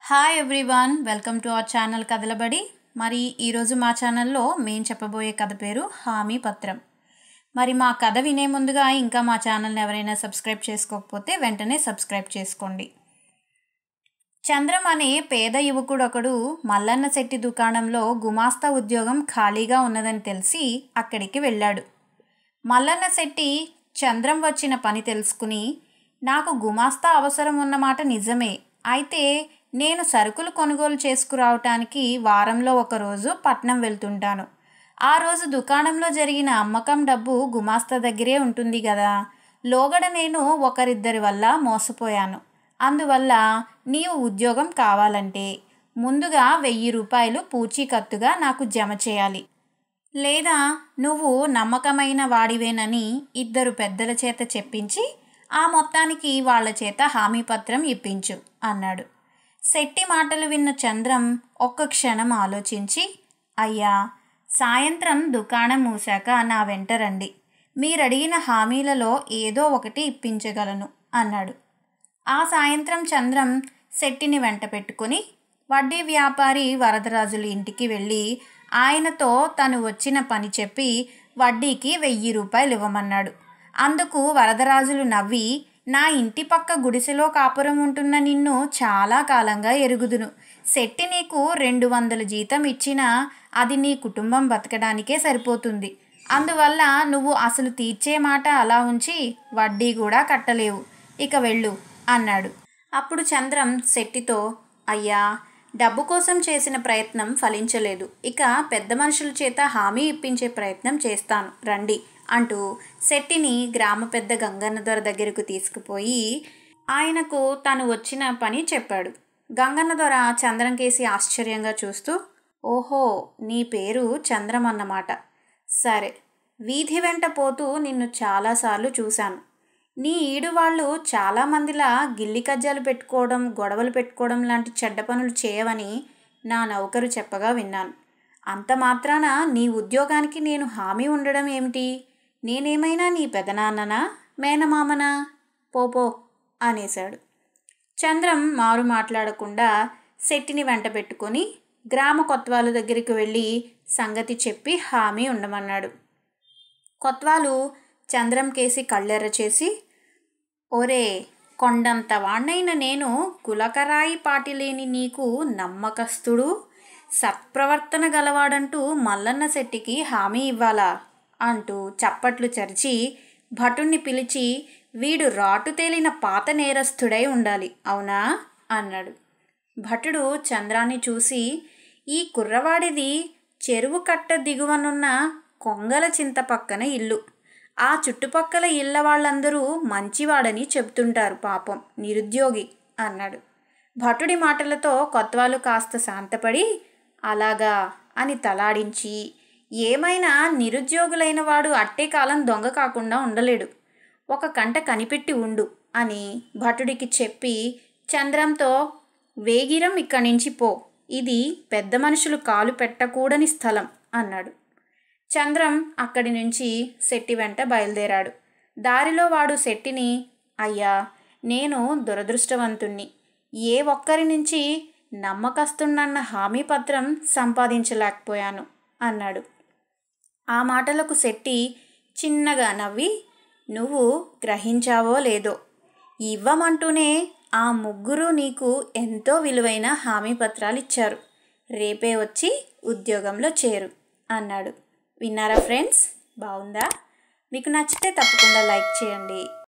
hi everyone welcome to our channel Kathalabadi మరి ఈరోజు మా ఛానల్లో మేము చెప్పబోయే కథ పేరు హామీ పత్రం మరి మా కథ వినే ముందుగా ఇంకా మా ఛానల్ని ఎవరైనా సబ్స్క్రైబ్ చేసుకోకపోతే వెంటనే సబ్స్క్రైబ్ చేసుకోండి చంద్రం అనే పేద యువకుడు ఒకడు మల్లన్న శెట్టి దుకాణంలో గుమాస్తా ఉద్యోగం ఖాళీగా ఉన్నదని తెలిసి అక్కడికి వెళ్ళాడు మల్లన్న శెట్టి చంద్రం వచ్చిన పని తెలుసుకుని నాకు గుమాస్తా అవసరం ఉన్నమాట నిజమే అయితే నేను సరుకులు కొనుగోలు చేసుకురావటానికి వారంలో ఒకరోజు పట్నం వెళ్తుంటాను ఆ రోజు దుకాణంలో జరిగిన అమ్మకం డబ్బు గుమాస్తా దగ్గరే ఉంటుంది కదా లోగడ నేను ఒకరిద్దరి వల్ల మోసపోయాను అందువల్ల నీవు ఉద్యోగం కావాలంటే ముందుగా వెయ్యి రూపాయలు పూచీకత్తుగా నాకు జమ చేయాలి లేదా నువ్వు నమ్మకమైన వాడివేనని ఇద్దరు పెద్దల చేత చెప్పించి ఆ మొత్తానికి వాళ్ళ చేత హామీ పత్రం ఇప్పించు అన్నాడు శెట్టి మాటలు విన్న చంద్రం ఒక్క క్షణం ఆలోచించి అయ్యా సాయంత్రం దుకాణం మూసాక నా వెంట రండి మీరడిగిన హామీలలో ఏదో ఒకటి ఇప్పించగలను అన్నాడు ఆ సాయంత్రం చంద్రం శెట్టిని వెంట పెట్టుకుని వడ్డీ వ్యాపారి వరదరాజుల ఇంటికి వెళ్ళి ఆయనతో తను వచ్చిన పని చెప్పి వడ్డీకి వెయ్యి రూపాయలు ఇవ్వమన్నాడు అందుకు వరదరాజులు నవ్వి నా ఇంటి పక్క గుడిసెలో కాపురం ఉంటున్న నిన్ను చాలా కాలంగా ఎరుగుదును శెట్టి నీకు రెండు వందల జీతం ఇచ్చినా అది నీ కుటుంబం బతకడానికే సరిపోతుంది అందువల్ల నువ్వు అసలు తీర్చే మాట అలా ఉంచి వడ్డీ కూడా కట్టలేవు ఇక వెళ్ళు అన్నాడు అప్పుడు చంద్రం శెట్టితో అయ్యా డబ్బు కోసం చేసిన ప్రయత్నం ఫలించలేదు ఇక పెద్ద మనుషుల చేత హామీ ఇప్పించే ప్రయత్నం చేస్తాను రండి అంటూ శెట్టిని గ్రామ పెద్ద గంగన్న దొర దగ్గరకు తీసుకుపోయి ఆయనకు తను వచ్చిన పని చెప్పాడు గంగన్న దొర చంద్రం కేసి ఆశ్చర్యంగా చూస్తూ ఓహో నీ పేరు చంద్రం అన్నమాట సరే వీధి వెంట పోతూ నిన్ను చాలాసార్లు చూశాను నీ ఈడు వాళ్ళు చాలామందిలా గిల్లి కజ్జాలు పెట్టుకోవడం గొడవలు పెట్టుకోవడం లాంటి చెడ్డ పనులు చేయవని నా నౌకరు చెప్పగా విన్నాను అంత మాత్రాన నీ ఉద్యోగానికి నేను హామీ ఉండడం ఏమిటి నేనేమైనా నీ పెదనాన్ననా మేనమామనా పోపో అనేశాడు చంద్రం మారు మాట్లాడకుండా శెట్టిని వెంట పెట్టుకొని గ్రామ కొత్వాలు దగ్గరికి వెళ్ళి సంగతి చెప్పి హామీ ఉండమన్నాడు కొత్వాలు చంద్రం కేసి కళ్ళెర్ర చేసి ఒరే కొండంత వాణ్ణైన నేను కులకరాయి పాటి లేని నీకు నమ్మకస్తుడు సత్ప్రవర్తన గలవాడంటూ మల్లన్న శెట్టికి హామీ ఇవ్వాలా అంటూ చప్పట్లు చరిచి భటుణ్ణి పిలిచి వీడు రాటు తేలిన పాత నేరస్తుడై ఉండాలి అవునా అన్నాడు భటుడు చంద్రాన్ని చూసి ఈ కుర్రవాడిది చెరువు కట్ట దిగువనున్న కొంగల చింత పక్కన ఇల్లు ఆ చుట్టుపక్కల ఇళ్ళ వాళ్ళందరూ మంచివాడని చెప్తుంటారు పాపం నిరుద్యోగి అన్నాడు భటుడి మాటలతో కొత్వాలు కాస్త శాంతపడి అలాగా అని తలాడించి ఏమైనా నిరుద్యోగులైన వాడు అట్టే కాలం దొంగ కాకుండా ఉండలేడు ఒక కంట కనిపెట్టి ఉండు అని భటుడికి చెప్పి చంద్రంతో వేగిరం ఇక్కడి నుంచి పో ఇది పెద్ద మనుషులు కాలు పెట్టకూడని స్థలం అన్నాడు చంద్రం అక్కడి నుంచి శెట్టి వెంట బయలుదేరాడు దారిలో వాడు శెట్టిని అయ్యా నేను దురదృష్టవంతుణ్ణి ఏ ఒక్కరి నుంచి నమ్మకస్తున్నన్న హామీ పత్రం సంపాదించలేకపోయాను అన్నాడు ఆ మాటలకు శెట్టి చిన్నగా నవ్వి నువ్వు గ్రహించావో లేదో ఇవ్వమంటూనే ఆ ముగ్గురు నీకు ఎంతో విలువైన హామీ పత్రాలు ఇచ్చారు రేపే వచ్చి ఉద్యోగంలో చేరు అన్నాడు విన్నారా ఫ్రెండ్స్ బాగుందా మీకు నచ్చితే తప్పకుండా లైక్ చేయండి